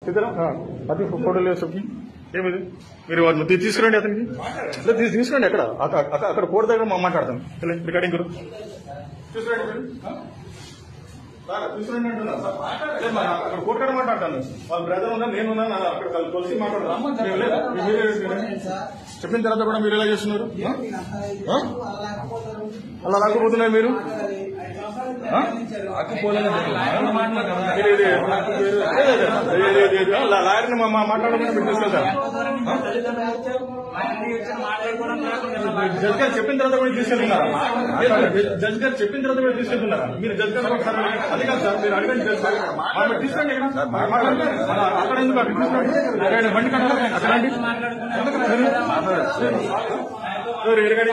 ఇద్దరం అది ఫోటోలు వేసి ఏమిది మీరు వాడిని తీ- తీసుకురండి అతనికి లేదు, తీ- తీసుకురండి ఎక్కడ అక్క- అక్క- అక్కడ కోర్టు దగ్గర మా- మాట్లాడతాం ఇలా రికార్డింగ్ గురు తీసుకురండి మీరు. ఆ? రారా, తీసుకురండి అంటున్నా. లేదు, మరి అక్కడ కోర్టు కాడ మాట్లాడతాను వాళ్ళ బ్రదర్ ఉన్నా నేను ఉన్నా నా- అక్కడ కల్- కలిసి మాట్లాడదాం మీరు లేదు, మీరు- మీరు- చెప్పిన తర్వాత కూడా మీరు ఎలా చేస్తున్నారు ఆ? ఆ? అలా లాక్కుపోతున్నారు మీరు ఆ? ఇది- ఇది- లేదు, లేదు, లేదు, లేదు, లేదు. లా- లాయర్ని మా- మా- మాట్లాడమని మీరు తీసుకెళ్తారు జడ్జ్ గారు చెప్పిన తర్వాత కూడా తీసుకెళ్తున్నారా లేదు, జడ్జ్ గారు చెప్పిన తర్వాత కూడా తీసుకెళ్తున్నారా మీరు జడ్జ్ గారు ఒకసారి అడగండి. అది కాదు సార్ మీరు అడగండి జడ్జ్ గారు ఆ, మీరు తీసుకోండి ఇక్కడ. మాట్లాడండి. మన అక్కడ ఎందుకు అక్కడ తీసుకోండి. అక్కడ బండి కట్టాలి అక్కడ రండి. ఎవరు ఎరగండి